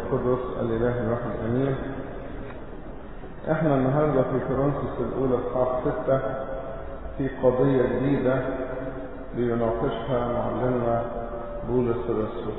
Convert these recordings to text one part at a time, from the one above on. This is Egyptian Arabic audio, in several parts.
القدس الإله الواحد الأمين احنا النهاردة في كورنثوس الأولى اصحاح ستة في قضية جديدة بيناقشها معلمنا بولس الرسول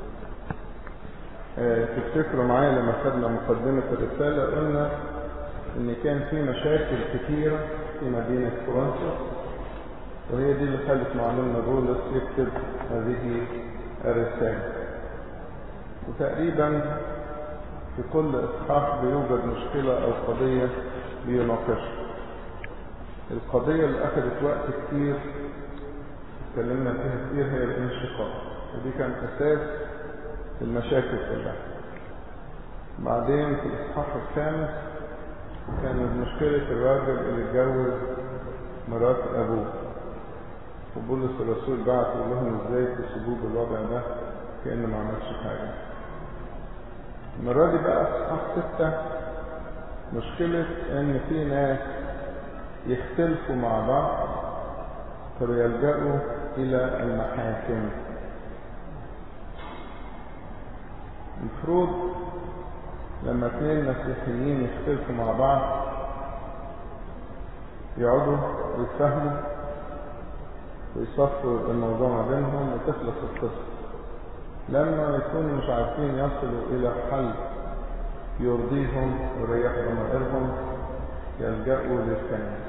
اه تفتكروا معايا لما خدنا مقدمة الرسالة قلنا ان كان في مشاكل كثيرة في مدينة كورنثوس وهي دي اللي خلت معلمنا بولس يكتب هذه الرسالة وتقريبا في كل اصحاح بيوجد مشكلة او قضية بيناقشها القضية اللي اخذت وقت كتير اتكلمنا فيها كتير هي الانشقاق ودي كان اساس المشاكل كلها بعدين في الاصحاح الخامس كانت مشكلة الراجل اللي اتجوز مرات ابوه وبولس الرسول بعت يقول لهم ازاي تسيبوه بالوضع ده كأنه ما عملش حاجة المرة دي بقى في اصحاح ستة مشكلة ان في ناس يختلفوا مع بعض فيلجأوا الى المحاكم المفروض لما اثنين مسيحيين يختلفوا مع بعض يقعدوا ويتفاهموا ويصفوا الموضوع ما بينهم وتخلص القصة لما يكونوا مش عارفين يصلوا إلى حل يرضيهم ويريح ضمائرهم يلجأوا للكنيسة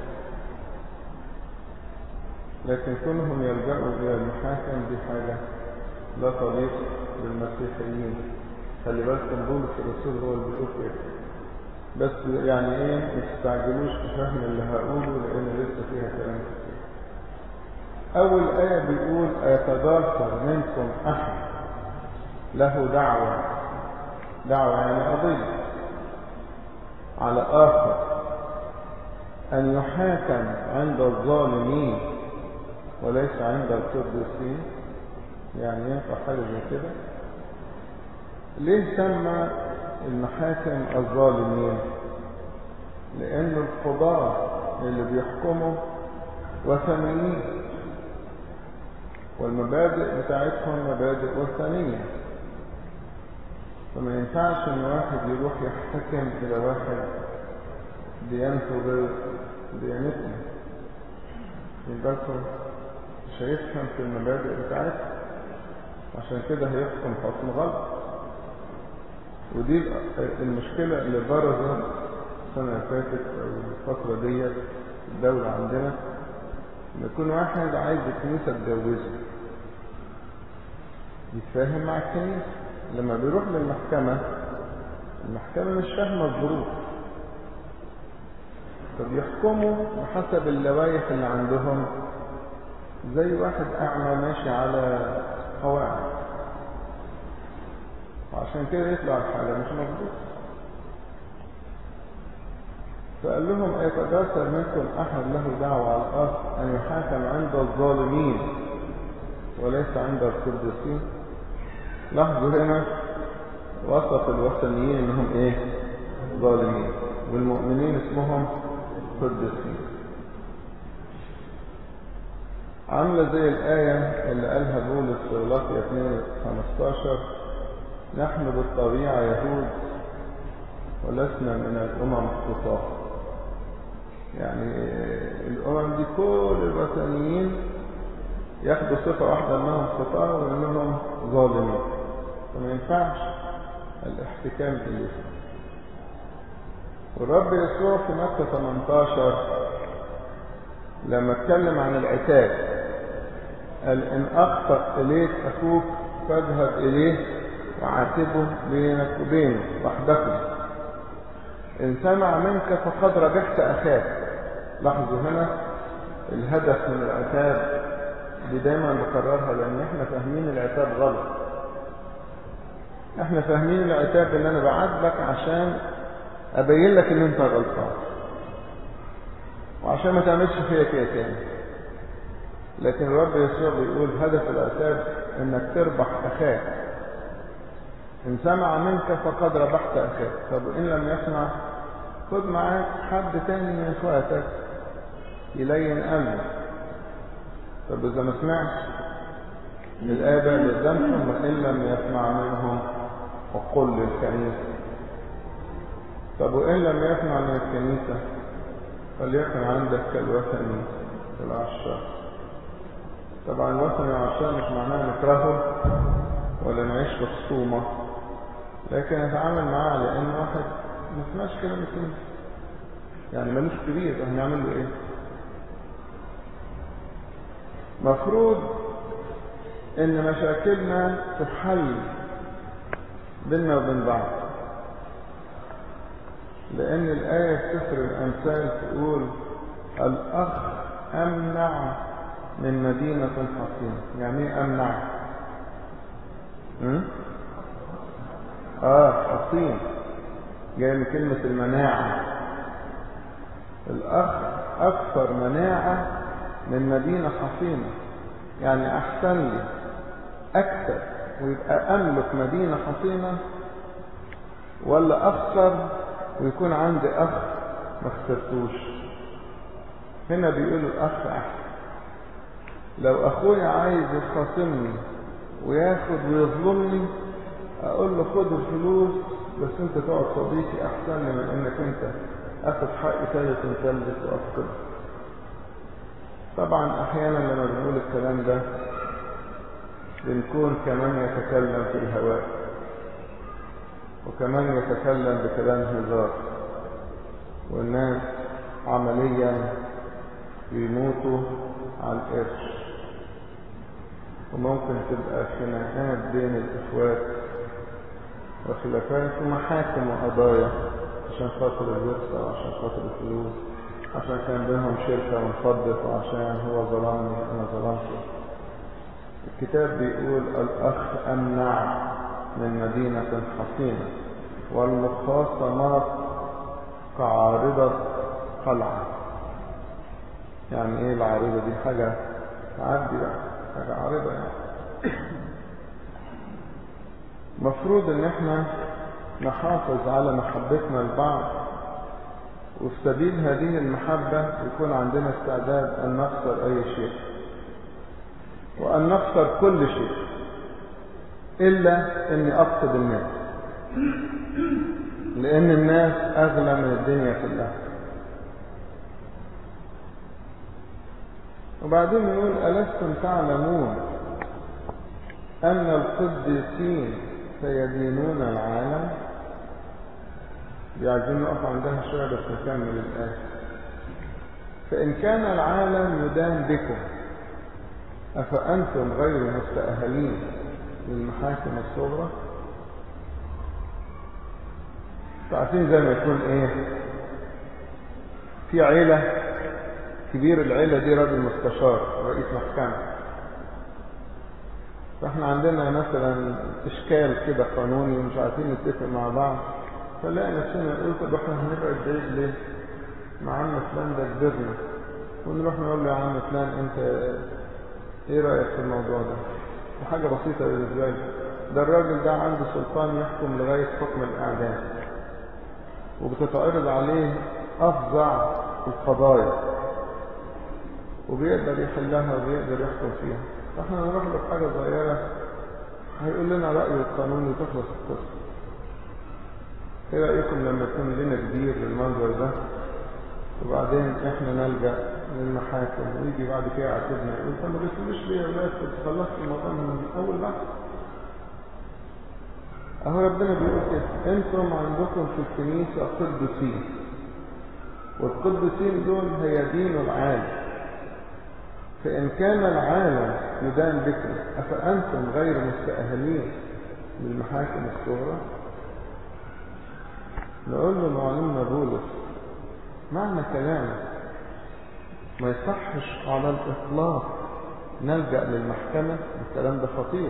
لكن كونهم يلجأوا إلى المحاكم دي حاجة لا تليق بالمسيحيين خلي بالكم بولس الرسول هو اللي بيقول كده بس يعني ايه ما تستعجلوش في فهم اللي هقوله لان لسه فيها كلام كتير اول ايه بيقول ايتذاكر منكم احد له دعوة دعوة يعني قضية على آخر أن يحاكم عند الظالمين وليس عند القديسين يعني ينفع حاجة زي كده ليه سمى المحاكم الظالمين لأن القضاة اللي بيحكموا وثنيين والمبادئ بتاعتهم مبادئ وثنيه فما ينفعش ان واحد يروح يحتكم الى واحد ديانته غير ديانتنا بالكم مش هيفهم في المبادئ بتاعتنا عشان كده هيحكم حكم غلط ودي المشكلة اللي برزت السنة اللي فاتت او الفترة ديت الدولة عندنا ان يكون واحد عايز الكنيسة تجوزه يتفاهم مع الكنيسة لما بيروح للمحكمة المحكمة مش فاهمة الظروف فبيحكموا بحسب اللوائح اللي عندهم زي واحد أعمى ماشي على قواعد وعشان كده يطلع الحالة مش مظبوطة فقال لهم أيتجاسر منكم أحد له دعوة على الأرض أن يحاكم عند الظالمين وليس عند القديسين لاحظوا هنا وصف الوثنيين انهم ايه ظالمين والمؤمنين اسمهم قدسين عاملة زي الآية اللي قالها بولس في غلاطية 2 15 نحن بالطبيعة يهود ولسنا من الأمم الخطاة يعني الأمم دي كل الوثنيين ياخدوا صفة واحدة انهم خطاة وانهم ظالمين فما ينفعش الاحتكام اليه والرب يسوع في متى 18 لما اتكلم عن العتاب قال ان اخطأ اليك اخوك فاذهب اليه وعاتبه بينك وبينه وحدكم ان سمع منك فقد رجحت اخاك لاحظوا هنا الهدف من العتاب دي دايما بكررها لان احنا فاهمين العتاب غلط احنا فاهمين العتاب ان انا بعاتبك عشان ابين لك ان انت غلطان وعشان ما تعملش فيا كده تاني لكن الرب يسوع بيقول هدف العتاب انك تربح اخاك ان سمع منك فقد ربحت اخاك طب ان لم يسمع خد معاك حد تاني من اخواتك يلين قلبك طب اذا ما سمعش الآباء لزمهم وإن لم يسمع منهم وقل للكنيسة طب وإن لم يسمع من الكنيسة فليكن عندك كالوثني والعشاق طبعا الوثني والعشاق مش معناه نكرهه ولا نعيش في خصومة لكن نتعامل معاه لأن واحد ما سمعش كلام الكنيسة يعني ملوش كبير هنعمل له ايه مفروض ان مشاكلنا تحل بيننا وبين بعض لان الايه في سفر الامثال تقول الاخ امنع من مدينه حصينه يعني ايه امنع م? اه حصين جاي من كلمه المناعه الاخ اكثر مناعه من مدينه حصينه يعني احسن لي اكثر ويبقى املك مدينه حصينه ولا اخسر ويكون عندي اخ ما خسرتوش هنا بيقول الاخ احسن لو اخويا عايز يخاصمني وياخد ويظلمني اقول له خد الفلوس بس انت تقعد صديقي احسن لي من انك انت اخد حقي ثالث وثالث وافقده طبعا احيانا لما بنقول الكلام ده بنكون كمان يتكلم في الهواء وكمان يتكلم بكلام هزار والناس عمليا بيموتوا على القرش وممكن تبقى خناقات بين الاخوات وخلافات ومحاكم وقضايا عشان خاطر الورثة وعشان خاطر الفلوس عشان كان بينهم شركة وانفضت وعشان هو ظلمني انا ظلمته الكتاب بيقول الاخ امنع من مدينة حصينة والمخاصمات كعارضة قلعة يعني ايه العارضة دي حاجة تعدي بقى حاجة عارضة يعني مفروض ان احنا نحافظ على محبتنا لبعض وفي سبيل هذه المحبة يكون عندنا استعداد ان نخسر اي شيء وان نخسر كل شيء الا اني افقد الناس لان الناس اغلى من الدنيا كلها وبعدين يقول ألستم تعلمون أن القديسين سيدينون العالم دي عايزين نقف عندها شوية بس نكمل الآية فإن كان العالم يدان بكم أفأنتم غير مستأهلين للمحاكم الصغرى عارفين زي ما يكون ايه في عيلة كبير العيلة دي راجل مستشار رئيس محكمة فاحنا عندنا مثلا اشكال كده قانوني ومش عارفين نتفق مع بعض فنلاقي نفسنا نقول طب احنا هنبعد بعيد ليه؟ مع عم فلان ده كبرنا ونروح نقول له يا عم فلان انت ايه رأيك في الموضوع ده؟ وحاجة بسيطة بالنسبة لي ده الراجل ده عنده سلطان يحكم لغاية حكم الإعدام وبتتعرض عليه أفظع القضايا وبيقدر يحلها وبيقدر يحكم فيها فاحنا نروح له حاجة صغيرة هيقول لنا رأيه القانوني وتخلص القصة ايه رأيكم لما يكون لنا كبير بالمنظر ده وبعدين احنا نلجأ للمحاكم ويجي بعد كده يعاتبنا يقول طب ما بتقولوش ليه يا ولاد كنت خلصت الموضوع من اول بحث اهو ربنا بيقول كده انتم عندكم في الكنيسة قدسين والقدسين دول هي دين العالم فإن كان العالم يدان بكم أفأنتم غير مستأهلين للمحاكم الصغرى نقول له معلمنا بولس معنى كلامه ما يصحش على الإطلاق نلجأ للمحكمة الكلام ده خطير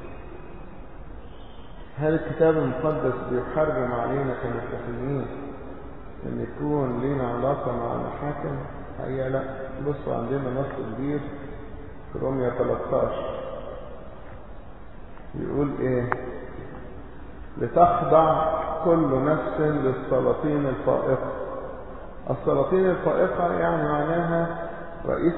هل الكتاب المقدس بيحرم علينا كمسيحيين ان يكون لنا علاقة مع المحاكم هي لا بصوا عندنا نص كبير في روميا 13 يقول ايه لتخضع كل نفس للسلاطين الفائقة السلاطين الفائقة يعني معناها رئيس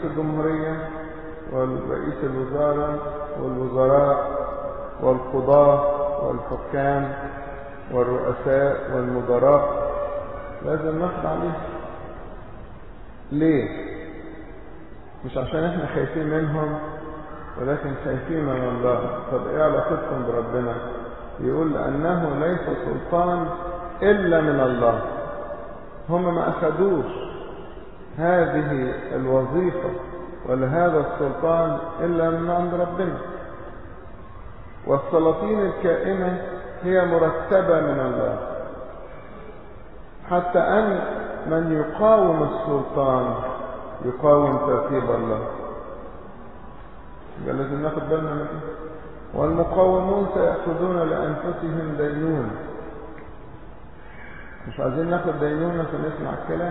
الجمهورية والرئيس الوزارة والوزراء والقضاة والحكام والرؤساء والمدراء لازم نخضع عليه ليه مش عشان احنا خايفين منهم ولكن خايفين من الله طب ايه علاقتكم بربنا يقول لانه ليس سلطان الا من الله هم ما اخذوش هذه الوظيفة ولا هذا السلطان الا من عند ربنا والسلاطين الكائنة هي مرتبة من الله حتى أن من يقاوم السلطان يقاوم ترتيب الله يبقى لازم ناخد بالنا من ايه والمقاومون سيأخذون لأنفسهم دينون مش عايزين ناخد دينونة فنسمع الكلام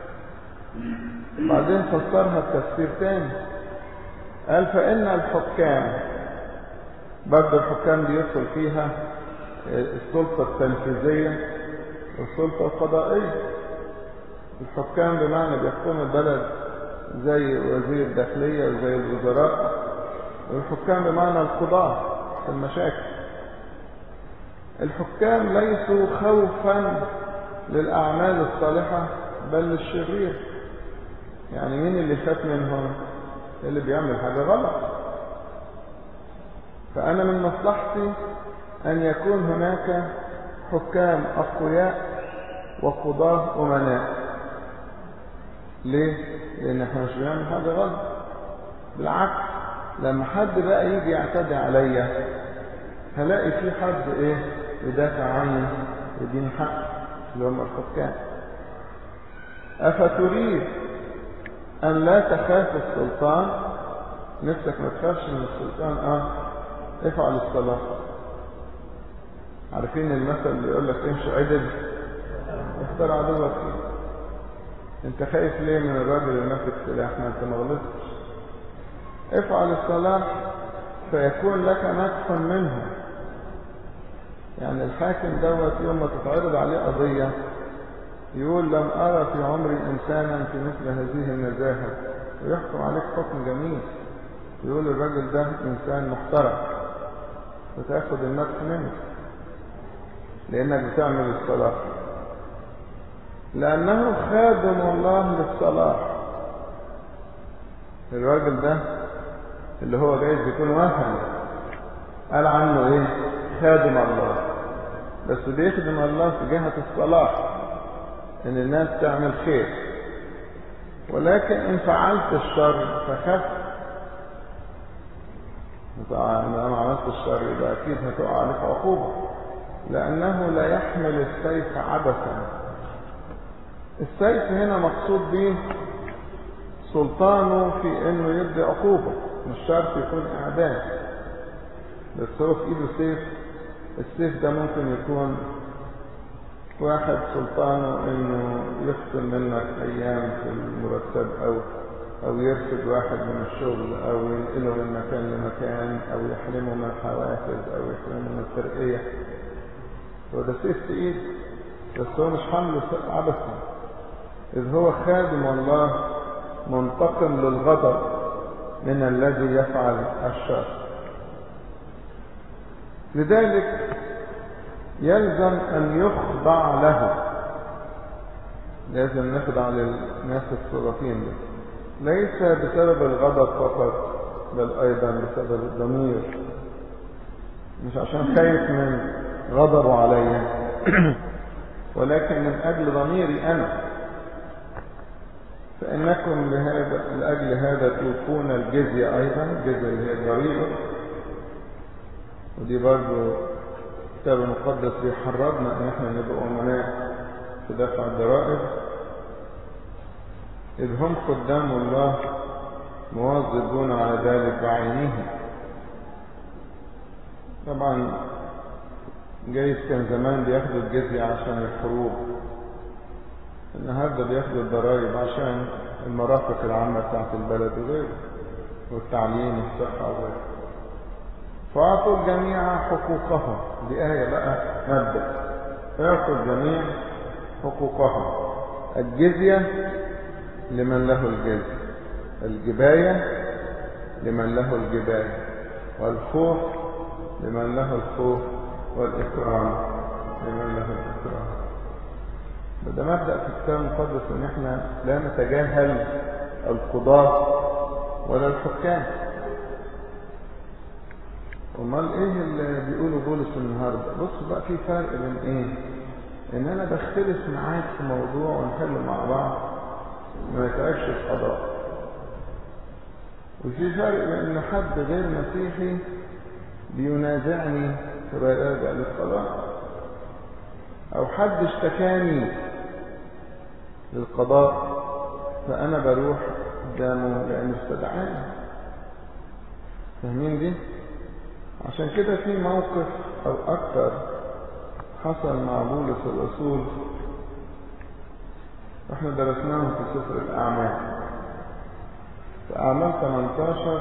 بعدين فسرها بتفسير تاني قال فإن الحكام برضه الحكام بيدخل فيها السلطة التنفيذية والسلطة القضائية الحكام بمعنى بيحكموا البلد زي وزير الداخلية وزي الوزراء والحكام بمعنى القضاة في المشاكل الحكام ليسوا خوفا للأعمال الصالحة بل للشرير يعني مين اللي خاف منهم اللي بيعمل حاجة غلط فأنا من مصلحتي أن يكون هناك حكام أقوياء وقضاة أمناء ليه؟ لأن احنا مش بنعمل حاجة غلط بالعكس لما حد بقى يجي يعتدي عليا هلاقي في حد ايه يدافع عني يديني حق اللي هم الحكام أفتريد أن لا تخاف السلطان نفسك ما تخافش من السلطان اه افعل الصلاة عارفين المثل اللي يقول لك امشي عدل اختار عدوك فيه انت خايف ليه من الراجل اللي ماسك سلاح ما انت ما غلطتش افعل الصلاة فيكون لك مدح منه يعني الحاكم دوت يوم ما تتعرض عليه قضية يقول لم أرى في عمري إنسانا في مثل هذه النزاهة ويحكم عليك حكم جميل يقول الراجل ده إنسان محترم وتاخد المدح منه لأنك بتعمل الصلاة لأنه خادم الله للصلاح الراجل ده اللي هو جايز يكون وهم قال عنه ايه خادم الله بس بيخدم الله في جهة الصلاح ان الناس تعمل خير ولكن ان فعلت الشر فخف انا ما عملت الشر يبقى اكيد هتقع عليك عقوبة لانه لا يحمل السيف عبثا السيف هنا مقصود به سلطانه في انه يدي عقوبة مش شرط يكون اعدام بس هو في ايده سيف السيف ده ممكن يكون واحد سلطانه انه يفصل منك ايام في المرتب او او يرفد واحد من الشغل او ينقله من مكان لمكان او يحرمه من الحوافز او يحرمه من الترقية وده سيف في ايده بس هو مش حمله عبثا إذ هو خادم الله منتقم للغضب من الذي يفعل الشر لذلك يلزم أن يخضع له لازم نخضع للناس السلاطين دي ليس بسبب الغضب فقط بل أيضا بسبب الضمير مش عشان خايف من غضبه علي ولكن من أجل ضميري أنا فإنكم لهذا لأجل هذا توفون الجزية أيضا الجزية اللي هي الضريبة ودي برضو الكتاب المقدس بيحرضنا إن احنا نبقى أمناء في دفع الضرائب إذ هم قدام الله مواظبون على ذلك بعينه طبعا جايز كان زمان بياخدوا الجزية عشان الحروب النهاردة بياخدوا الضرائب عشان المرافق العامة بتاعت البلد وغيره والتعليم والصحة وغيره فأعطوا الجميع حقوقهم دي آية بقى مبدأ أعطوا الجميع حقوقهم الجزية لمن له الجزية الجباية لمن له الجباية والخوف لمن له الخوف والإكرام لمن له الإكرام ده مبدأ في الكتاب المقدس إن إحنا لا نتجاهل القضاة ولا الحكام امال ايه اللي بيقوله بولس النهارده بص بقى في فرق بين ايه ان انا بختلف معاك في موضوع ونحل مع بعض ما يتعبش القضاء وفي فرق بين ان حد غير مسيحي بينازعني فبراجع للقضاء او حد اشتكاني للقضاء فانا بروح قدامه لانه استدعاني فاهمين دي عشان كده في موقف او اكتر حصل مع بولس الرسول احنا درسناه في سفر الاعمال في اعمال 18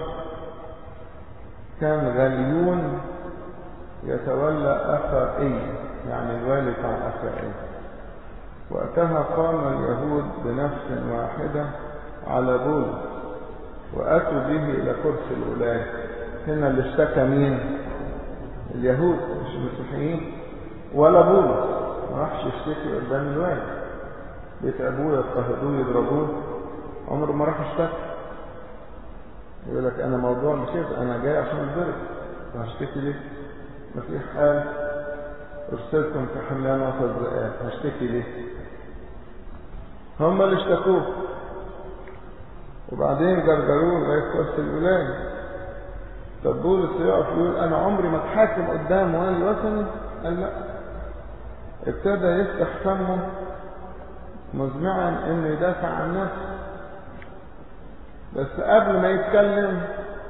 كان غليون يتولى اخائي يعني الوالي بتاع اخائي وقتها قام اليهود بنفس واحده على بولس واتوا به الى كرسي الولايه هنا اللي اشتكى مين اليهود مش المسيحيين ولا بولس ما راحش يشتكي قدام الوالي بيت ابوه يضطهدوه يضربوه عمره ما راح اشتكى يقول لك انا موضوع مش كده انا جاي عشان اتضرب هشتكي ليه المسيح قال ارسلكم كحملان وسط ذئاب هشتكي ليه هم اللي اشتكوه وبعدين جرجروه لغايه كرسي الولايه طب بولس يقف يقول انا عمري ما اتحاكم قدام والي وثني قال لا ابتدى يفتح فمه مزمعا انه يدافع عن نفسه بس قبل ما يتكلم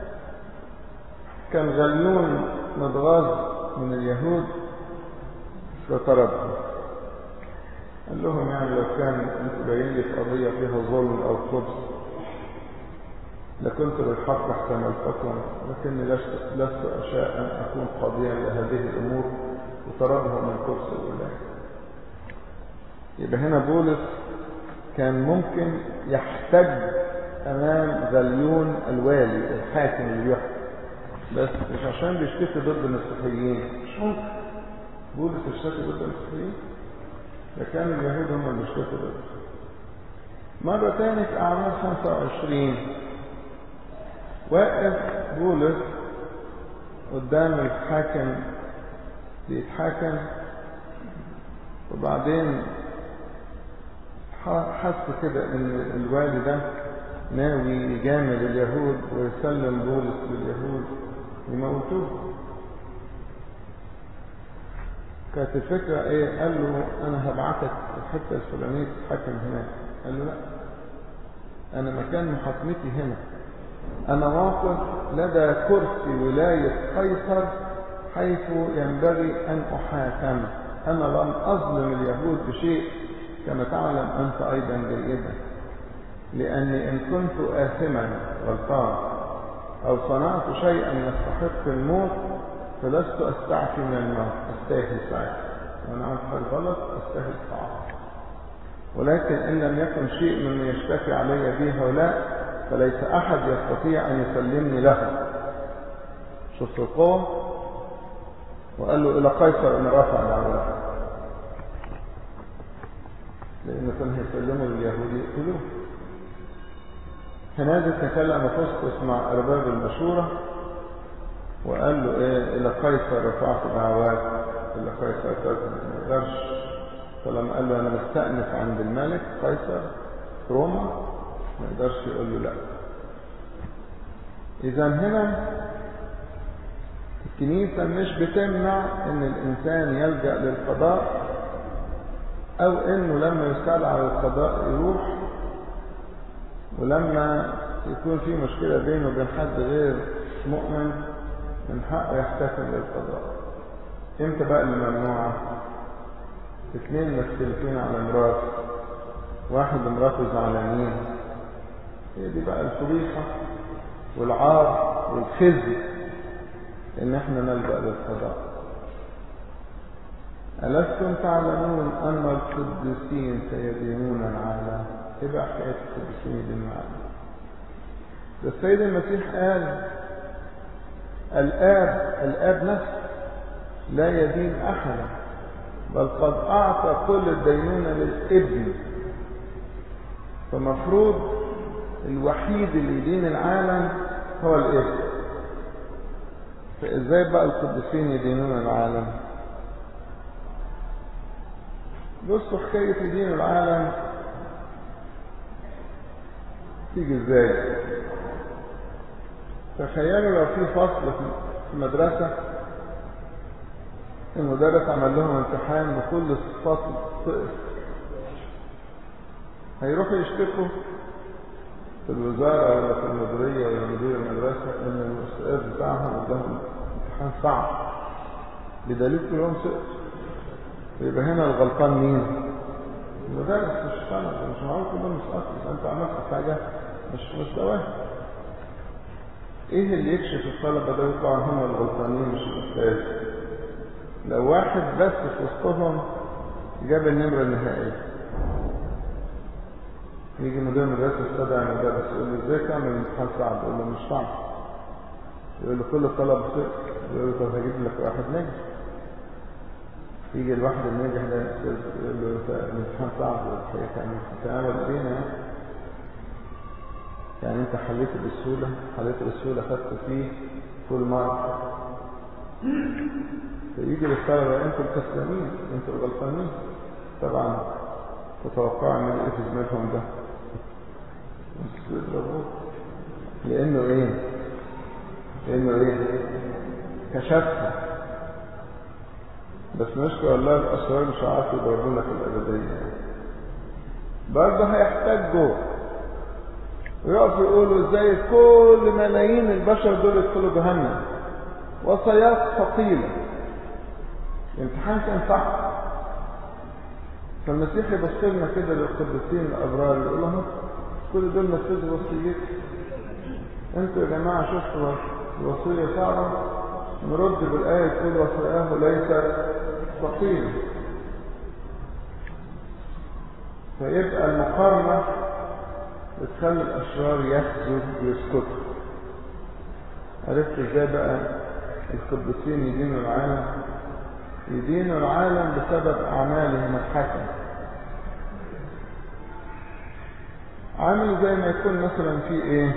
كان غليون متغاظ من اليهود فطردهم قال لهم يعني لو كان انتوا جايين لي في قضيه فيها ظلم او خبث لكنت بالحق احتملتكم لكني لست, لست أشاء أن أكون قاضيا لهذه الأمور وطردهم من كرسي الولاية يبقى هنا بولس كان ممكن يحتج أمام غليون الوالي الحاكم اللي بيحكم بس مش عشان بيشتكي ضد المسيحيين مش ممكن بولس اشتكي ضد المسيحيين ده كان اليهود هم اللي اشتكوا ضده مرة تاني في أعمال 25 واقف بولس قدام الحاكم بيتحاكم وبعدين حس كده ان الوالي ده ناوي يجامل اليهود ويسلم بولس لليهود يموتوه كانت الفكرة ايه قال له انا هبعتك الحتة الفلانية تتحكم هناك قال له لا انا مكان محاكمتي هنا أنا واقف لدى كرسي ولاية قيصر حيث ينبغي أن أحاكم أنا لم أظلم اليهود بشيء كما تعلم أنت أيضا جيدا لأني إن كنت آثما غلطان أو صنعت شيئا يستحق الموت فلست أستعفي من الموت أستاهل ساعتها وأنا عملت حاجة غلط أستاهل صعب ولكن إن لم يكن شيء مما يشتكي علي به هؤلاء فليس أحد يستطيع أن يسلمني له شفت القوة وقال له إلى قيصر أن رفع دعوته لأنه كان هيسلمه لليهود يقتلوه هنادي تكلم فسطس مع أرباب المشورة وقال له إيه إلى قيصر رفعت دعوات إلى قيصر تزن ما يقدرش فلما قال له أنا مستأنف عند الملك قيصر روما ما يقدرش يقول له لا اذا هنا الكنيسة مش بتمنع ان الانسان يلجأ للقضاء او انه لما يستدعى للقضاء يروح ولما يكون في مشكلة بينه وبين حد غير مؤمن من حقه يحتكم للقضاء امتى بقى الممنوعة اثنين مختلفين على مراته واحد مراته زعلانين هي دي بقى الفضيحة والعار والخزي ان احنا نلجأ للقضاء ألستم تعلمون أن القديسين سيدينون العالم إيه بقى حكاية القديسين يدينون العالم ده السيد المسيح قال الآب الآب نفسه لا يدين أحدا بل قد أعطى كل الدينونة للابن فمفروض الوحيد اللي يدين العالم هو الابن فإزاي بقى القديسين يدينون العالم بصوا حكاية يدين العالم تيجي ازاي تخيلوا لو في فصل في مدرسة المدرس عمل لهم امتحان وكل فصل سقط هيروحوا يشتكوا في الوزارة ولا في المديرية ولا مدير المدرسة ان الاستاذ بتاعهم اداهم امتحان صعب بدليل كلهم سقط يبقى هنا الغلطان مين؟ المدرس مش طالب مش معقول كلهم مسقطوا انت عملت حاجة مش مستواها ايه اللي يكشف الطلبة ده يطلع هم الغلطانين مش الاستاذ لو واحد بس في وسطهم جاب النمرة النهائية يجي مدير المدرسة يستدعي المدرس يقول له ازاي تعمل امتحان صعب؟ يقول له مش صعب يقول له كل الطلبة صفر يقول له طب هجيب لك واحد نجح يجي الواحد الناجح ده يقول له انت الامتحان صعب هتعمل فينا يعني انت حليت بسهولة حليت بسهولة خدت فيه كل مرة فيجي للطلبة انتوا الكسلانين انتوا الغلطانين طبعا تتوقع من ايه في زميلهم ده بس يضربوه لانه ايه لانه ايه كشفها بس نشكر الله الاسرار مش عارف يضربونا في الابديه برضه هيحتاجوا ويقف يقولوا ازاي كل ملايين البشر دول يدخلوا جهنم وصيات ثقيله الامتحان كان صعب فالمسيح يبص لنا كده للقديسين الابرار يقول لهم كل دول نفذوا وصيتي انتوا يا جماعه شفتوا الوصيه صعبه نرد بالايه تقول وصياه ليست ثقيله فيبقى المقارنه بتخلي الاشرار يخزوا ويسكتوا عرفت ازاي بقى القديسين يدينوا العالم يدينوا العالم بسبب أعمالهم الحسنة عامل زي ما يكون مثلا في ايه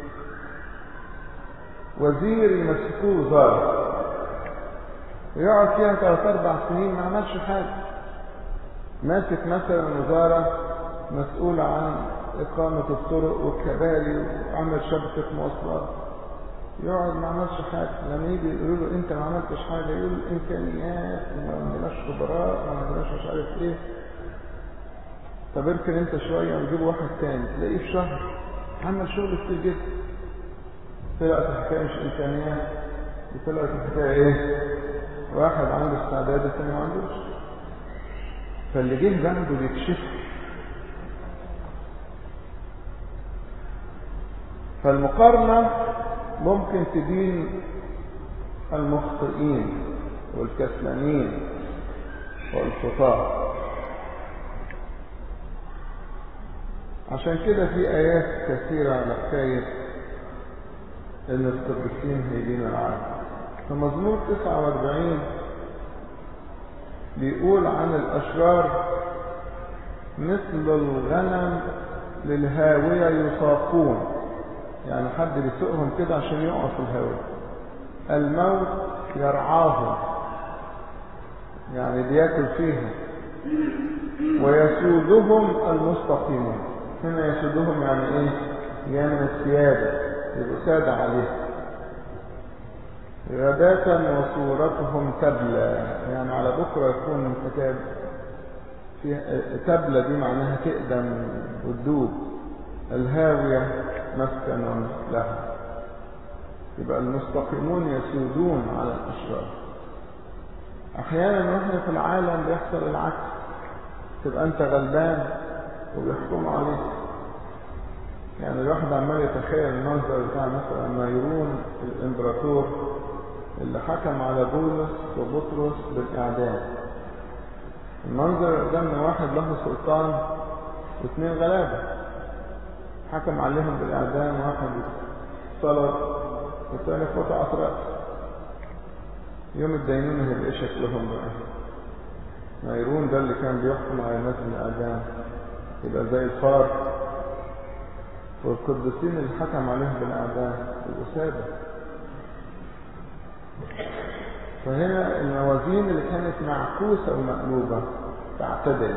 وزير يمسكوه وزارة ويقعد فيها ثلاث أربع سنين ما عملش حاجة ماسك مثلا وزارة مسؤولة عن إقامة الطرق والكباري وعمل شبكة مواصلات يقعد ما عملش حاجة لما يجي يقولوا له انت ما عملتش حاجة يقول الامكانيات وما عندناش خبراء وما عندناش مش عارف ايه طب اركن انت شوية ونجيب واحد تاني تلاقيه في شهر عمل شغل كتير جدا طلعت الحكاية مش امكانيات طلعت الحكاية ايه واحد عنده استعداد التاني ما عندوش فاللي جه بعده بيكشفه فالمقارنة ممكن تدين المخطئين والكسلانين والخطاة عشان كده في آيات كثيرة على حكاية إن القديسين هيدين العالم فمزمور 49 بيقول عن الأشرار مثل الغنم للهاوية يساقون يعني حد بيسوقهم كده عشان يقعوا في الهواء الموت يرعاهم يعني بياكل فيهم ويسودهم المستقيمون هنا يسودهم يعني ايه يعني السيادة يبقوا سادة عليه غداة وصورتهم تبلى يعني على بكرة يكون الكتاب تبلى دي معناها تقدم وتدوب الهاوية مسكن لها يبقى المستقيمون يسودون على الأشرار أحيانا واحنا في العالم بيحصل العكس تبقى أنت غلبان وبيحكموا عليك يعني الواحد عمال يتخيل المنظر بتاع مثلا نيرون الإمبراطور اللي حكم على بولس وبطرس بالإعدام المنظر قدامنا واحد له سلطان واثنين غلابه حكم عليهم بالإعدام واحد صلب والثاني قطع رأس يوم الدينونة هيبقى ايه شكلهم بقى نيرون ده اللي كان بيحكم على الناس بالإعدام يبقى زي الفار والقديسين اللي حكم عليهم بالإعدام يبقوا سادة فهنا الموازين اللي كانت معكوسة ومقلوبة تعتدل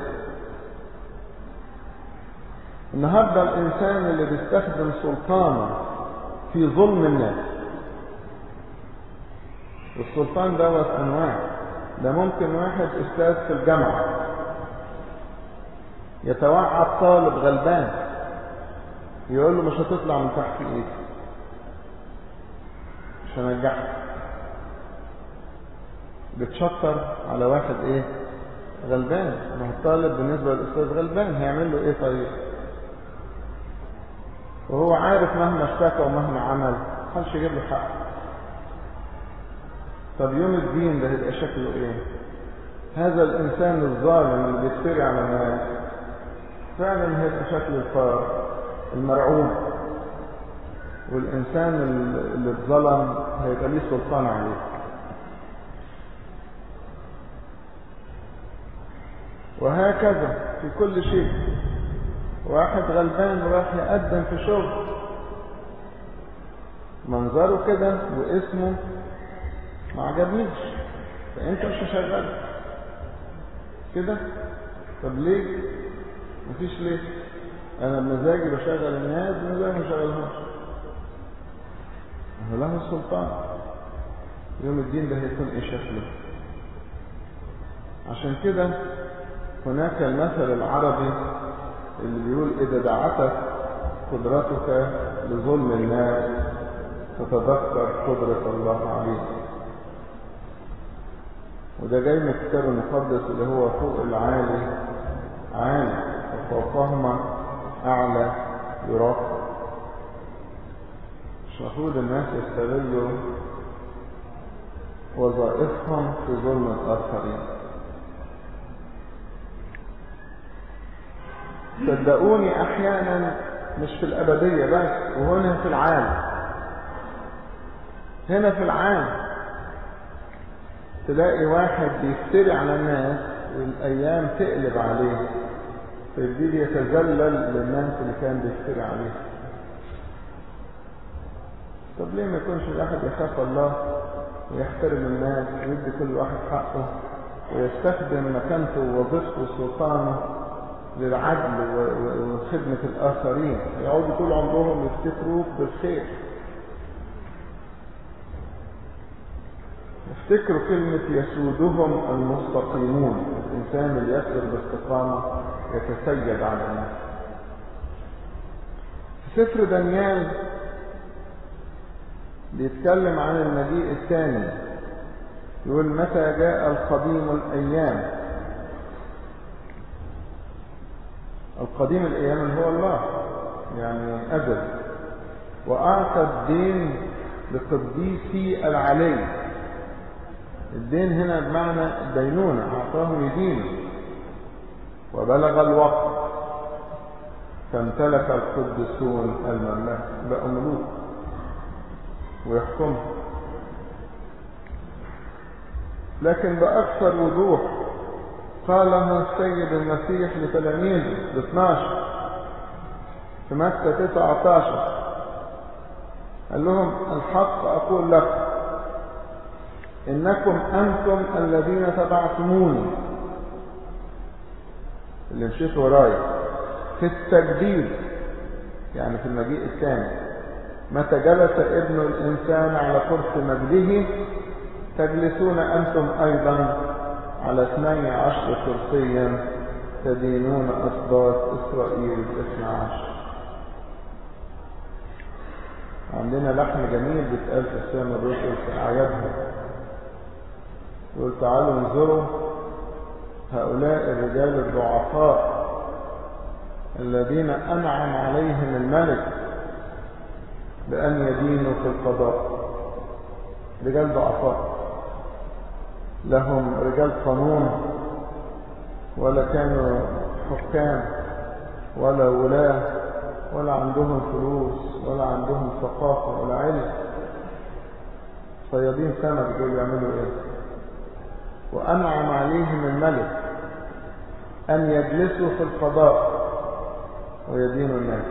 النهاردة الإنسان اللي بيستخدم سلطانه في ظلم الناس والسلطان دوت أنواع ده ممكن واحد أستاذ في الجامعة يتوعد طالب غلبان يقول له مش هتطلع من تحت ايدي مش هنجحك بتشطر على واحد ايه غلبان ما هو الطالب بالنسبة للأستاذ غلبان هيعمل له ايه طيب وهو عارف مهما اشتكى ومهما عمل محدش يجيب له حقه طب يوم الدين ده هيبقى شكله ايه هذا الانسان الظالم اللي بيفتري على الناس فعلا هيبقى شكل الفار المرعوب والانسان اللي اتظلم هيبقى ليه سلطان عليه وهكذا في كل شيء واحد غلبان راح يقدم في شغل منظره كده واسمه ما عجبنيش فانت مش هشغلك كده طب ليه مفيش ليه انا بمزاجي بشغل الناس بمزاجي ما بشغلهمش هو له السلطان يوم الدين ده هيكون ايه شكله عشان كده هناك المثل العربي اللي بيقول اذا دعتك قدرتك لظلم الناس فتذكر قدرة الله عليك وده جاي من الكتاب المقدس اللي هو فوق العالي عالي وفوقهما أعلى يراقب مش المفروض الناس يستغلوا وظائفهم في ظلم الآخرين صدقوني أحيانا مش في الأبدية بس وهنا في العالم هنا في العالم تلاقي واحد بيفتري على الناس والأيام تقلب عليه فيبتدي يتذلل للناس اللي كان بيفتري عليه طب ليه ما يكونش الواحد يخاف الله ويحترم الناس ويدي كل واحد حقه ويستخدم مكانته ووظيفته وسلطانه للعدل وخدمة الآخرين يقعدوا طول عمرهم يفتكروك بالخير افتكروا كلمة يسودهم المستقيمون الإنسان اللي يسلك باستقامة يتسيد على الناس في سفر دانيال بيتكلم عن المجيء الثاني يقول متى جاء القديم الأيام القديم الأيام اللي هو الله يعني أزل وأعطى الدين لقديسي العلي الدين هنا بمعنى الدينونة أعطاهم يدينه وبلغ الوقت فامتلك القدسون المملكة بقوا ملوك ويحكموا لكن بأكثر وضوح قالها السيد المسيح لتلاميذه ب 12 في متى 19 قال لهم الحق أقول لكم إنكم أنتم الذين تبعتموني اللي مشيت ورايا في التجديد يعني في المجيء الثاني متى جلس ابن الإنسان على كرسي مجده تجلسون أنتم أيضا على اثني عشر كرسيا تدينون أسباط إسرائيل الاثنى عشر عندنا لحن جميل بيتقال في السنة الرسل في أعيادهم يقول تعالوا انظروا هؤلاء الرجال الضعفاء الذين أنعم عليهم الملك بأن يدينوا في القضاء رجال ضعفاء لهم رجال قانون ولا كانوا حكام ولا ولاة ولا عندهم فلوس ولا عندهم ثقافة ولا علم صيادين سمك دول يعملوا ايه وانعم عليهم الملك ان يجلسوا في القضاء ويدينوا الناس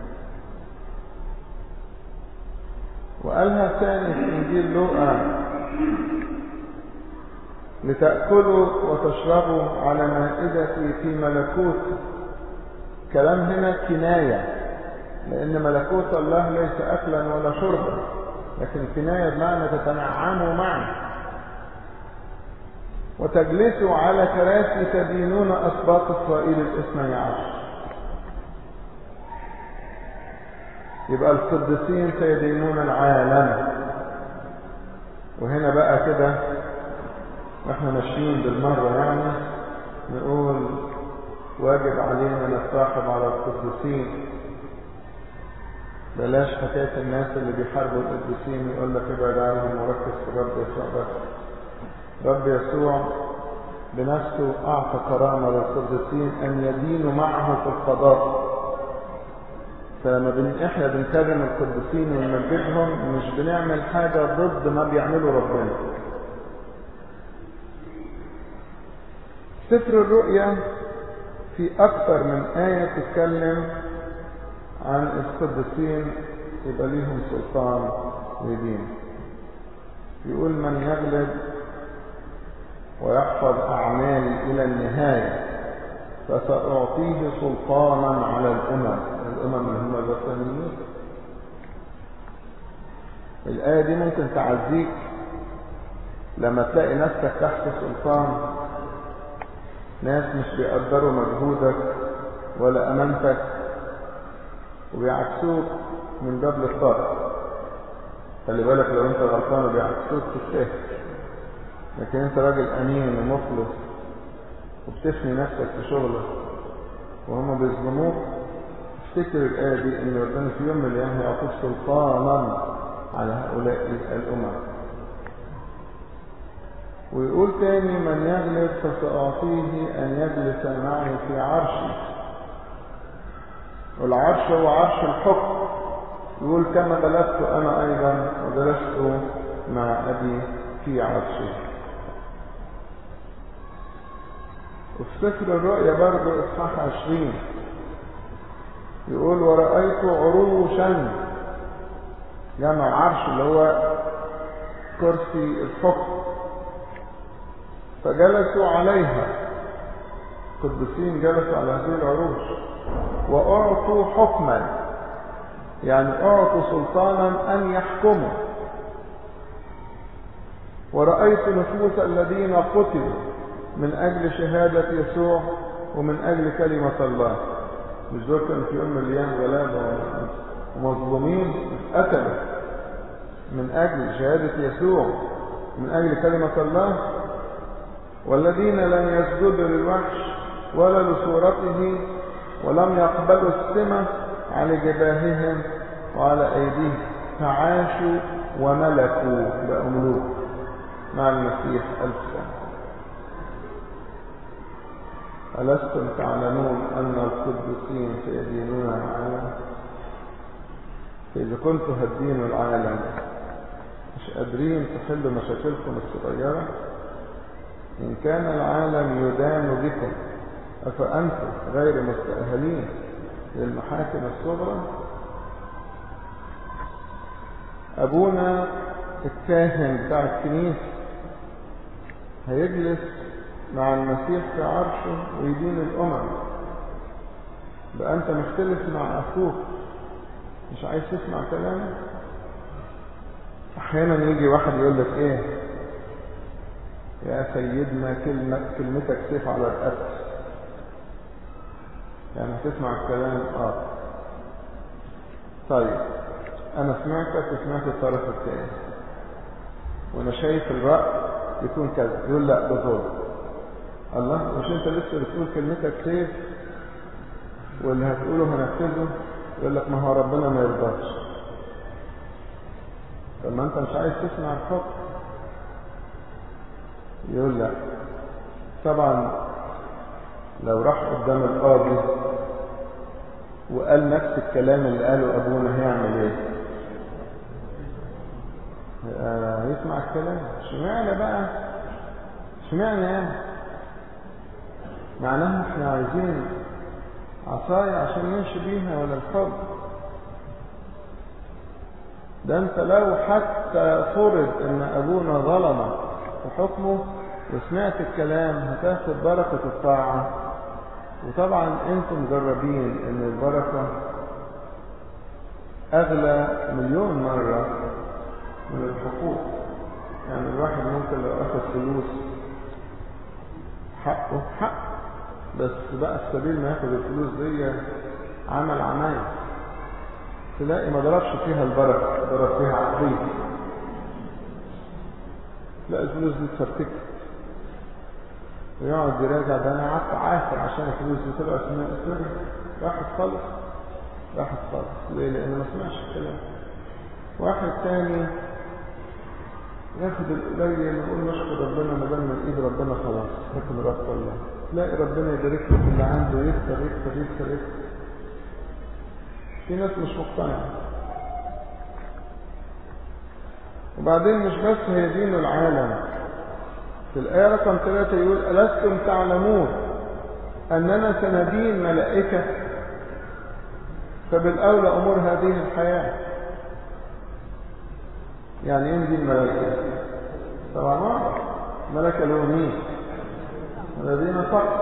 وقالها ثاني في انجيل لوقا لتأكلوا وتشربوا على مائدتي في ملكوت كلام هنا كناية لأن ملكوت الله ليس أكلا ولا شربا لكن كناية بمعنى تتنعموا معي وتجلسوا على كراسي تدينون أسباط إسرائيل الاثني عشر يبقى القديسين سيدينون العالم وهنا بقى كده واحنا ماشيين بالمرة يعني نقول واجب علينا نتصاحب على القديسين بلاش حكاية الناس اللي بيحاربوا القديسين يقول لك ابعد عنهم وركز في رب يسوع بس رب يسوع بنفسه أعطى كرامة للقديسين أن يدينوا معه في القضاء فلما بن احنا بنكرم القديسين ونمجدهم مش بنعمل حاجة ضد ما بيعمله ربنا سفر الرؤيا في أكثر من آية تتكلم عن القديسين يبقى ليهم سلطان ودين يقول من يغلب ويحفظ أعمالي إلى النهاية فسأعطيه سلطانا على الأمم الأمم اللي هم الوثنيين الآية دي ممكن تعزيك لما تلاقي نفسك تحت سلطان ناس مش بيقدروا مجهودك ولا أمانتك وبيعكسوك من باب للطرف خلي بالك لو انت غلطان وبيعكسوك تستاهل لكن انت راجل امين ومخلص وبتفني نفسك في شغلك وهم بيظلموك افتكر الآية دي ان ربنا في يوم من الايام هيعطيك سلطانا على هؤلاء الامم ويقول تاني من يغلب فسأعطيه أن يجلس معي في عرشي والعرش هو عرش الحكم يقول كما جلست أنا أيضا وجلست مع أبي في عرشي وفي سفر الرؤيا برضو إصحاح عشرين يقول ورأيت عروشا جمع عرش اللي هو كرسي الحكم فجلسوا عليها قدسين جلسوا على هذه العروش وأعطوا حكما يعني أعطوا سلطانا أن يحكموا ورأيت نفوس الذين قتلوا من أجل شهادة يسوع ومن أجل كلمة الله مش دول كانوا في يوم من الأيام غلابة ومظلومين قتلوا من أجل شهادة يسوع من أجل كلمة الله والذين لم يسجدوا للوحش ولا لصورته ولم يقبلوا السمة على جباههم وعلى أيديهم فعاشوا وملكوا بقوا ملوك مع المسيح ألف سنة ألستم تعلمون أن القدسين سيدينون العالم فإذا كنتم هدينوا العالم مش قادرين تحلوا مشاكلكم الصغيرة إن كان العالم يدان بكم أفأنتم غير مستأهلين للمحاكم الصغرى أبونا الكاهن بتاع الكنيسة هيجلس مع المسيح في عرشه ويدين الأمم بقى أنت مختلف مع أخوك مش عايز تسمع كلامه أحيانا يجي واحد يقول لك إيه يا سيدنا كلمة كلمتك سيف على القتل يعني هتسمع الكلام اه طيب انا سمعتك وسمعت الطرف الثاني وانا شايف الرأي يكون كذا يقول لا ده ظلم الله مش انت لسه بتقول كلمتك سيف واللي هتقوله هنفذه يقول لك ما هو ربنا ما يرضاش طب ما انت مش عايز تسمع الحكم يقول لا طبعا لو راح قدام القاضي وقال نفس الكلام اللي قاله ابونا هيعمل ايه آه، هيسمع الكلام اشمعنى بقى اشمعنى يعني معناها احنا عايزين عصاية عشان نمشي بيها ولا الحب ده انت لو حتى فرض ان ابونا ظلمك في حكمه وسمعت الكلام هتاخد بركة الطاعة وطبعا انتم مجربين ان البركة اغلى مليون مرة من الحقوق يعني الواحد ممكن لو اخذ فلوس حقه حق بس بقى السبيل ما ياخد الفلوس دي عمل عمايل تلاقي ما ضربش فيها البركة ضرب فيها عقيد تلاقي الفلوس دي اتفرتكت ويقعد يراجع ده انا قعدت عافر عشان الفلوس دي طلعت اسمها اسمها راحت خالص راحت خالص ليه؟ لأنه ما سمعش الكلام واحد تاني ياخد القليل يقول نشكر ربنا ما دام من ايد ربنا خلاص لكن رب الله تلاقي ربنا يبارك له في اللي عنده يكتر يكتر يكتر يكتر في ناس مش مقتنعه وبعدين مش بس هي دين العالم في الآية رقم ثلاثة يقول ألستم تعلمون أننا سندين ملائكة فبالأولى أمور هذه الحياة يعني ايه دي الملائكة طبعا واضح ملكة له مين الذين فقط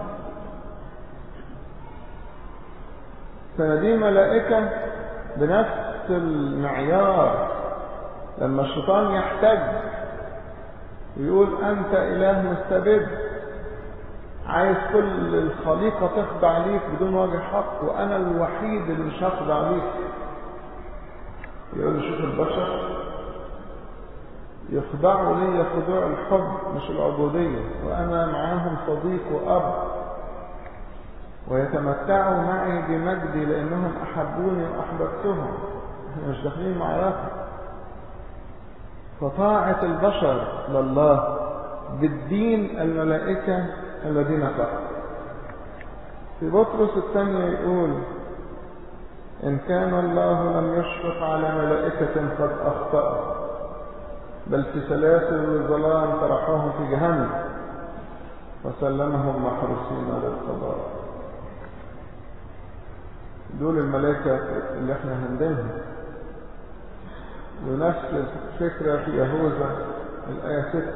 سندين ملائكة بنفس المعيار لما الشيطان يحتج ويقول أنت إله مستبد عايز كل الخليقة تخضع ليك بدون وجه حق وأنا الوحيد اللي مش هخضع ليك يقول له شوف البشر يخضعوا لي خضوع الحب مش العبودية وأنا معاهم صديق وأب ويتمتعوا معي بمجدي لأنهم أحبوني وأحببتهم احنا مش داخلين معركة فطاعة البشر لله بالدين الملائكة الذين كفروا في بطرس الثانية يقول إن كان الله لم يشفق على ملائكة قد أخطأوا بل في سلاسل الظلام طرحوهم في جهنم وسلمهم محروسين للقضاء دول الملائكة اللي احنا هندمهم ونفس الفكرة في يهوذا الآية 6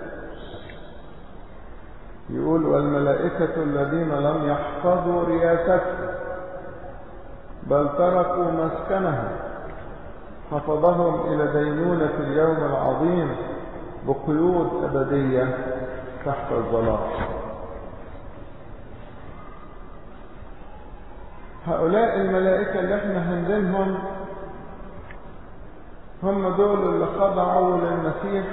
يقول والملائكة الذين لم يحفظوا رياسته بل تركوا مسكنه حفظهم إلى دينونة اليوم العظيم بقيود أبدية تحت الظلام هؤلاء الملائكة اللي احنا هنزلهم هم دول اللي خضعوا للمسيح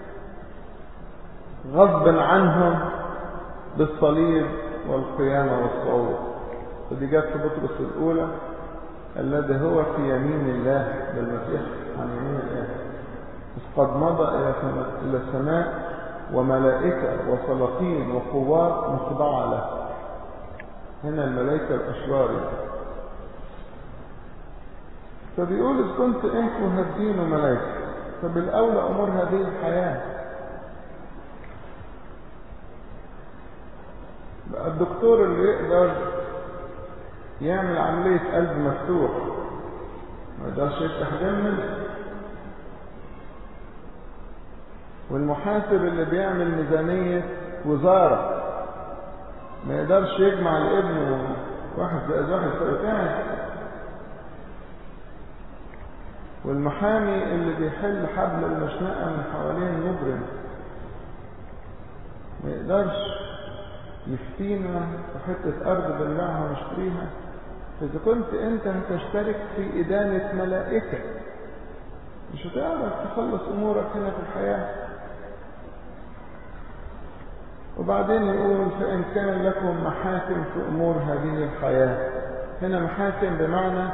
غصبا عنهم بالصليب والقيامة والصعود ودي جت في بطرس الأولى الذي هو في يمين الله بالمسيح عن يمين الله قد مضى إلى السماء وملائكة وسلاطين وقوات مخضعة له هنا الملائكة الأشرار فبيقول إذ كنت أنتم هدين ملائكة فبالأولى أمور هذه الحياة بقى الدكتور اللي يقدر يعمل عملية قلب مفتوح ما يقدرش يفتح دم والمحاسب اللي بيعمل ميزانية وزارة ما يقدرش يجمع لابنه واحد زائد واحد تاني والمحامي اللي بيحل حبل المشنقة من حوالين مجرم ما يقدرش يفتينا في حتة أرض بنبيعها ونشتريها إذا كنت أنت هتشترك في إدانة ملائكة مش هتعرف تخلص أمورك هنا في الحياة وبعدين يقول فإن كان لكم محاكم في أمور هذه الحياة هنا محاكم بمعنى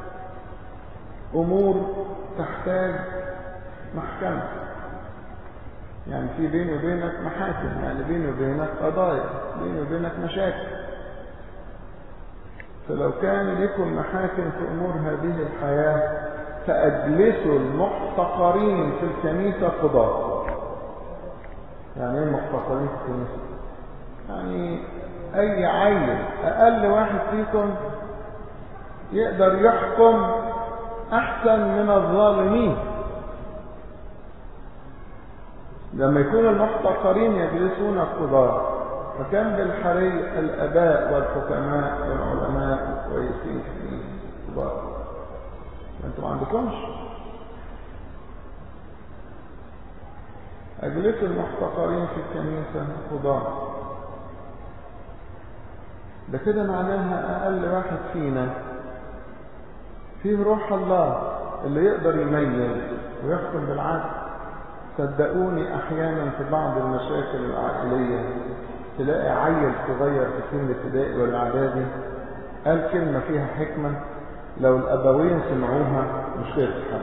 أمور تحتاج محكمة يعني في بيني وبينك محاكم يعني بيني وبينك قضايا بيني وبينك مشاكل فلو كان لكم محاكم في أمور هذه الحياة فأجلسوا المحتقرين في الكنيسة قضاة يعني ايه المحتقرين في الكنيسة يعني اي عيل اقل واحد فيكم يقدر يحكم احسن من الظالمين لما يكون المحتقرين يجلسون القضاة فكان بالحري الاباء والحكماء والعلماء الكويسين في القضاة انتم ما عندكمش اجلسوا المحتقرين في الكنيسة قضاة ده كده معناها اقل واحد فينا فيه روح الله اللي يقدر يميز ويحكم بالعدل صدقوني احيانا في بعض المشاكل العائلية تلاقي عيل صغير في سن الابتدائي ولا اعدادي قال كلمة فيها حكمة لو الابوين سمعوها مش هتتحل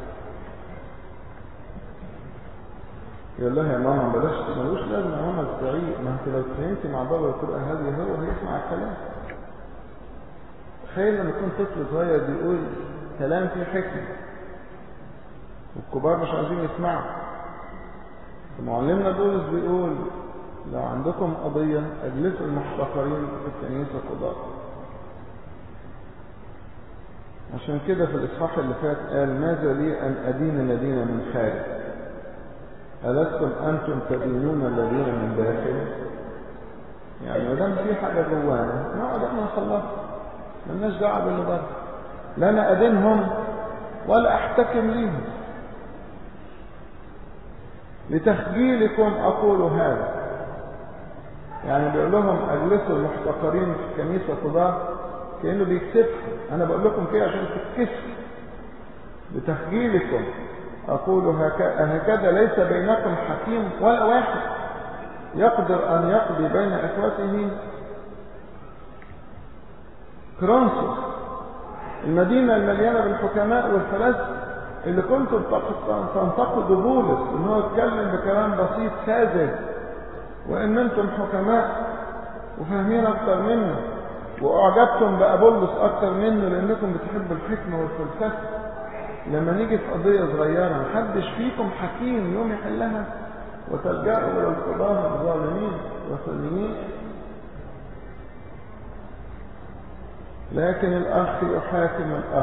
يقول لها يا ماما بلاش ملوش لازمه يا ماما الزعيق ما انت لو اتفهمتي مع بابا وتبقى هاديه هو هيسمع الكلام تخيل لما يكون طفل صغير بيقول كلام فيه حكمه والكبار مش عايزين يسمعوا معلمنا بولس بيقول لو عندكم قضية اجلسوا المحتقرين في الكنيسة قضاء عشان كده في الإصحاح اللي فات قال ماذا لي أن أدين الذين من خارج ألستم أنتم تدينون الذين من داخل يعني ما دام في حاجة جوانا نقعد احنا نخلصها مالناش دعوة باللي بره لا أنا أدينهم ولا أحتكم ليهم لتخجيلكم أقول هذا يعني بيقول لهم أجلسوا المحتقرين في الكنيسة قضاة كأنه بيكسفهم أنا بقول لكم كده عشان تتكسفوا لتخجيلكم أقول هكذا ليس بينكم حكيم ولا واحد يقدر أن يقضي بين إخوته كرونسوس المدينة المليانة بالحكماء والفلاسفة اللي كنتم تنتقدوا بولس ان هو اتكلم بكلام بسيط ساذج وان انتم حكماء وفاهمين اكتر منه واعجبتم بابولس اكتر منه لانكم بتحبوا الحكمه والفلسفه لما نيجي في قضيه صغيره محدش فيكم حكيم يوم يحلها وتلجأوا الى القضاه الظالمين والسلمين لكن الاخ يحاكم الاخ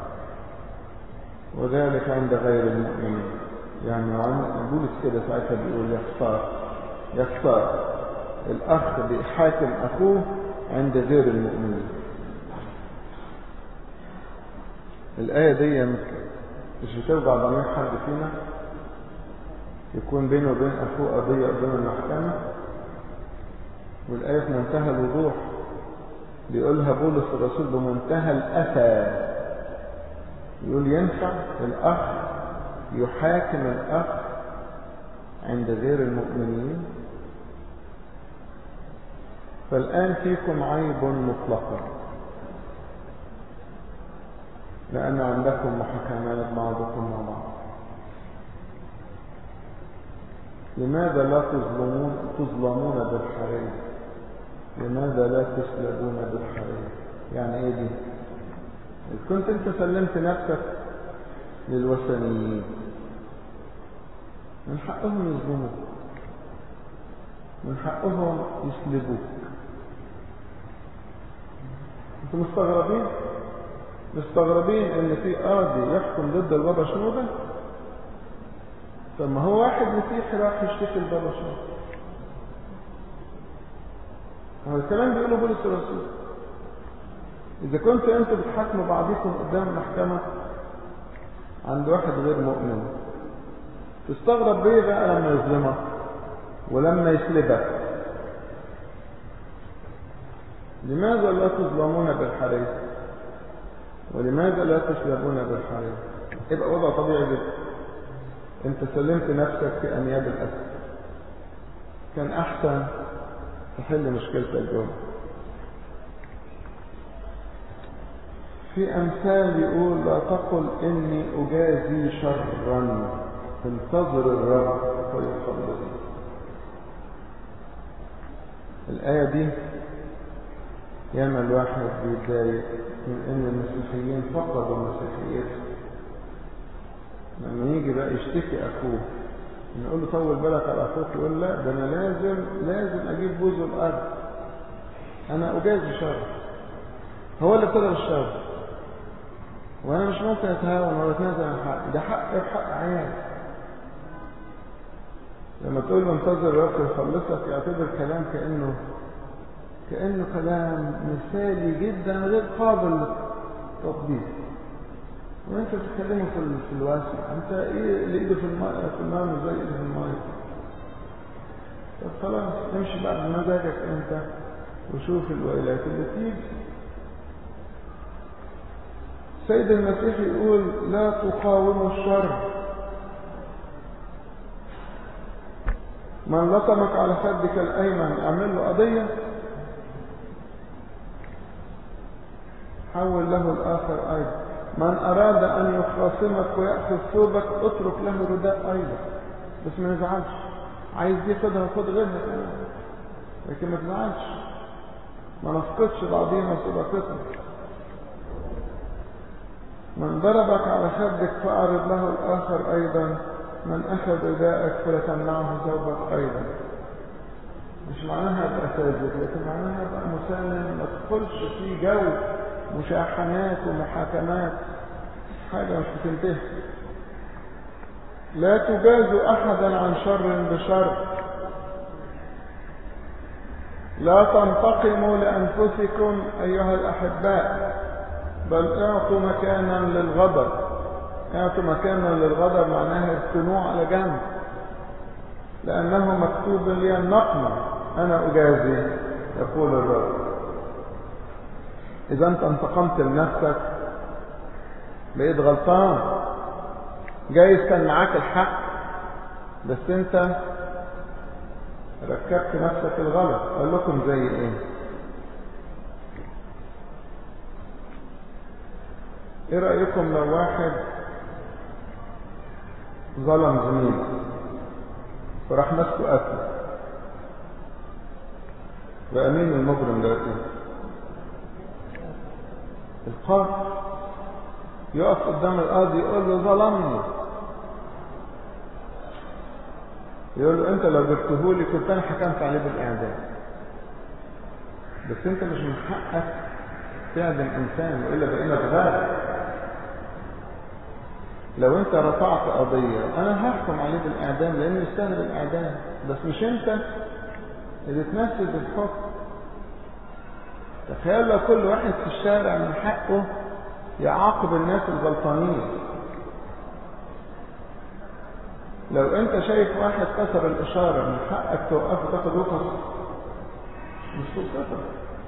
وذلك عند غير المؤمنين يعني بولس كده ساعتها بيقول يختار يختار الأخ بيحاكم أخوه عند غير المؤمنين الآية دي مش بتوجع ضمير حد فينا يكون بينه وبين أخوه قضية قدام المحكمة والآية في منتهى الوضوح بيقولها بولس الرسول بمنتهى الأسى يقول ينفع الأخ يحاكم الأخ عند غير المؤمنين فالآن فيكم عيب مطلقا لأن عندكم محاكمات بعضكم مع بعض لماذا لا تظلمون تظلمون بالحرية لماذا لا تسلبون بالحرية يعني ايه دي كنت انت سلمت نفسك للوثنيين من حقهم يظلموك من حقهم يسلبوك انتوا مستغربين مستغربين ان في قاضي يحكم ضد البابا شنودة طب ما هو واحد مسيحي راح يشتكي البابا شنودة هو الكلام بيقوله بولس الرسول إذا كنت أنتوا بتحاكموا بعضكم قدام المحكمة عند واحد غير مؤمن تستغرب بيه بقى لما يظلمك ولما يسلبك لماذا لا تظلمون بالحرية ولماذا لا تسلبون بالحرية يبقى وضع طبيعي جدا انت سلمت نفسك في انياب الاسد كان احسن تحل مشكلتك جوه في أمثال يقول لا تقل إني أجازي شرا انتظر الرب فيخلص الآية دي ياما الواحد بيتضايق من إن المسيحيين فقدوا مسيحيتهم لما يجي بقى يشتكي أخوه نقول له طول بالك على أخوك يقول لا ده أنا لازم لازم أجيب بوزه الأرض أنا أجازي شر هو اللي ابتدى الشر وأنا مش ممكن أتهاون ولا أتنازل عن حقي ده حقي بحق عيالي لما تقول له انتظر رب يخلصك يعتبر كلام كأنه كأنه كلام مثالي جدا غير قابل للتطبيق وانت بتتكلمه في في الواسع انت ايه اللي ايده في الماء في النار مش زي ايده في الماء طب خلاص امشي بقى بمزاجك انت وشوف الويلات اللي تيجي سيد المسيح يقول لا تقاوموا الشر من لطمك على خدك الايمن اعمل له قضيه حول له الاخر ايضا من أراد أن يخاصمك ويأخذ ثوبك اترك له رداء أيضا بس ما نزعلش عايز دي خدها خد غيرها كمان لكن ما تزعلش ما نفقدش بعضينا صداقتنا من ضربك على خدك فأعرض له الآخر أيضا من أخذ رداءك فلا تمنعه ثوبك أيضا مش معناها ابقى ساذج لكن معناها ابقى مسالم ما تدخلش في جو مشاحنات ومحاكمات حاجة مش بتنتهي لا تجازوا أحدا عن شر بشر لا تنتقموا لأنفسكم أيها الأحباء بل اعطوا مكانا للغضب اعطوا مكانا للغضب معناها اركنوه على جنب لأنه مكتوب لي النقمة أنا أجازي يقول الرب إذا أنت انتقمت لنفسك بقيت غلطان جايز كان معاك الحق بس أنت ركبت نفسك الغلط قال لكم زي إيه إيه رأيكم لو واحد ظلم زميله وراح مسكه قتل بقى مين المجرم دلوقتي القاضي يقف قدام القاضي يقول له ظلمني يقول له انت لو جبتهولي كنت انا حكمت عليه بالاعدام بس انت مش من حقك تعدم انسان والا بقينا بغاب لو انت رفعت قضية انا هحكم عليه بالاعدام لانه يستاهل الاعدام بس مش انت اللي تنفذ الحكم تخيل لو كل واحد في الشارع من حقه يعاقب الناس الغلطانين لو انت شايف واحد كسر الاشارة من حقك توقفه تاخد رخص مش سلطتك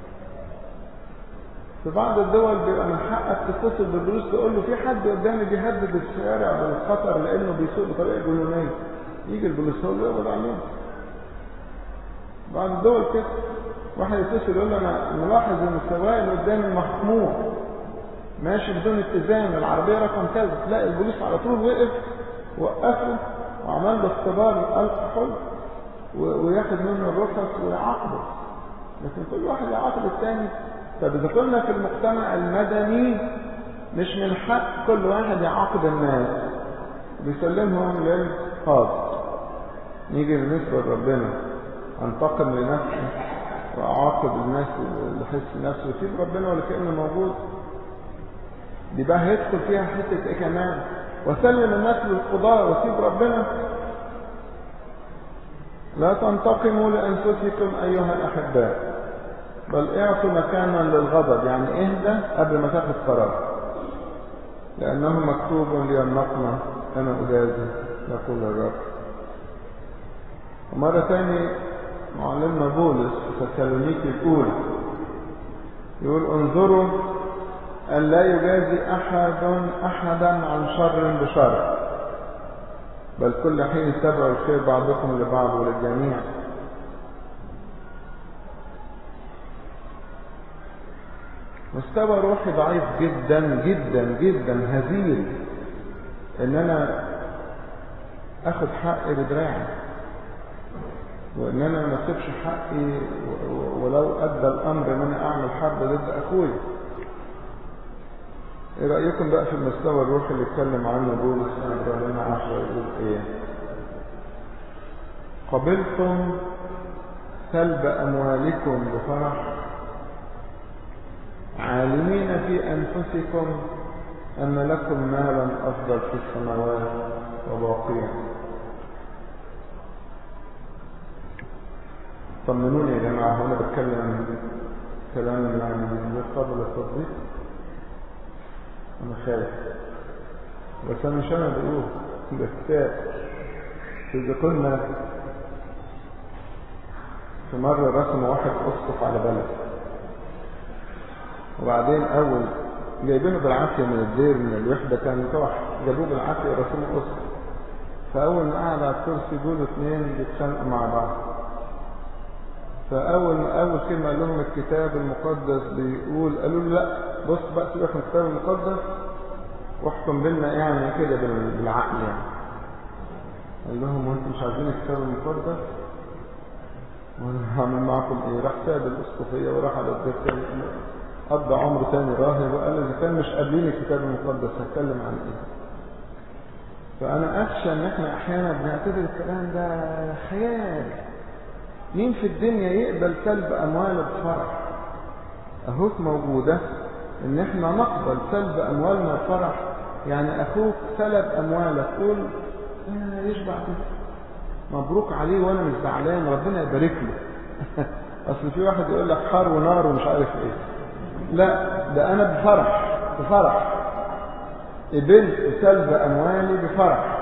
في بعض الدول بيبقى من حقك تتصل بالبوليس تقول له في حد قدامي بيهدد الشارع بالخطر لانه بيسوق بطريقه جنونيه يجي البوليس هو اللي يقبض عليه بعض الدول كده واحد يتصل يقول له انا ملاحظ ان السواق اللي قدامي مخمور ماشي بدون اتزان العربيه رقم كذا تلاقي البوليس على طول وقف وقفه وعمل له اختبار الكحول وياخد منه الرخص ويعاقبه لكن كل واحد يعاقب الثاني طب اذا كنا في المجتمع المدني مش من حق كل واحد يعاقب الناس بيسلمهم للقاضي نيجي بالنسبه لربنا انتقم لنفسي واعاقب الناس اللي حس نفسه ويسيب ربنا ولا كانه موجود دي بقى هيدخل فيها حته ايه كمان وسلم الناس للقضاء وسيب ربنا لا تنتقموا لانفسكم ايها الاحباء بل اعطوا مكانا للغضب يعني اهدى قبل ما تاخد قرار لانه مكتوب لي النقمه انا اجازي يقول الرب ومره ثانيه معلمنا بولس في تسالونيكي الاولى يقول انظروا أن لا يجازي أحد أحدا عن شر بشر بل كل حين تبعوا الخير بعضكم لبعض وللجميع مستوى روحي ضعيف جدا جدا جدا هزيل ان انا اخد حقي بدراعي وان انا ما اسيبش حقي ولو ادى الامر ان انا اعمل حرب ضد اخويا ايه رأيكم بقى في المستوى الروحي اللي اتكلم عنه بولس في إبراهيم عشرة يقول ايه قبلتم سلب أموالكم بفرح عالمين في أنفسكم أن لكم مالا أفضل في السماوات وباقيا طمنوني يا جماعة هنا بتكلم كلام يعني غير قابل للتصديق أنا خايف بس أنا مش أنا بقول ده كتاب إذا كنا في مرة رسموا واحد أسقف على بلد وبعدين أول جايبينه بالعافية من الدير من الوحدة كان توح جابوه بالعافية ورسموه أسقف فأول ما قعد على الكرسي دول اثنين بيتخانقوا مع بعض فأول ما أول كلمة قال لهم الكتاب المقدس بيقول قالوا له لا بص بقى سيبك من الكتاب المقدس واحكم بينا يعني كده بالعقل يعني قال لهم وانتم مش عايزين الكتاب المقدس وانا هعمل معكم ايه راح ساب الاسقفيه وراح على البيت تاني قضى عمر تاني راهب وقال اذا كان مش قابلين الكتاب المقدس هتكلم عن ايه فانا اخشى ان احنا احيانا بنعتبر الكلام ده خيال مين في الدنيا يقبل سلب امواله بفرح اهوك موجوده ان احنا نقبل سلب اموالنا بفرح يعني اخوك سلب اموالك قول آه يشبع بيه مبروك عليه وانا مش زعلان ربنا يبارك له اصل في واحد يقول لك حار ونار ومش عارف ايه لا ده انا بفرح بفرح قبلت سلب اموالي بفرح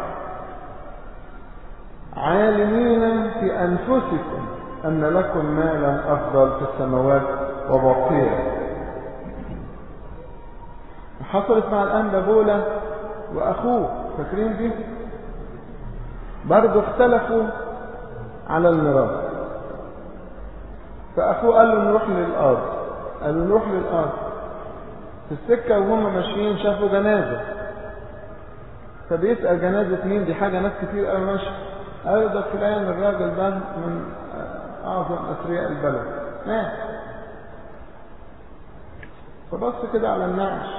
عالمين في انفسكم ان لكم مالا افضل في السماوات وبقيه حصلت مع الانبا بولا واخوه فاكرين دي برضه اختلفوا على الميراث فأخوه قال له نروح للأرض قال له نروح للأرض في السكة وهم ماشيين شافوا جنازة فبيسأل جنازة مين دي حاجة ناس كتير قالوا ماشي قالوا ده فلان الراجل ده من أعظم أثرياء البلد مات فبص كده على النعش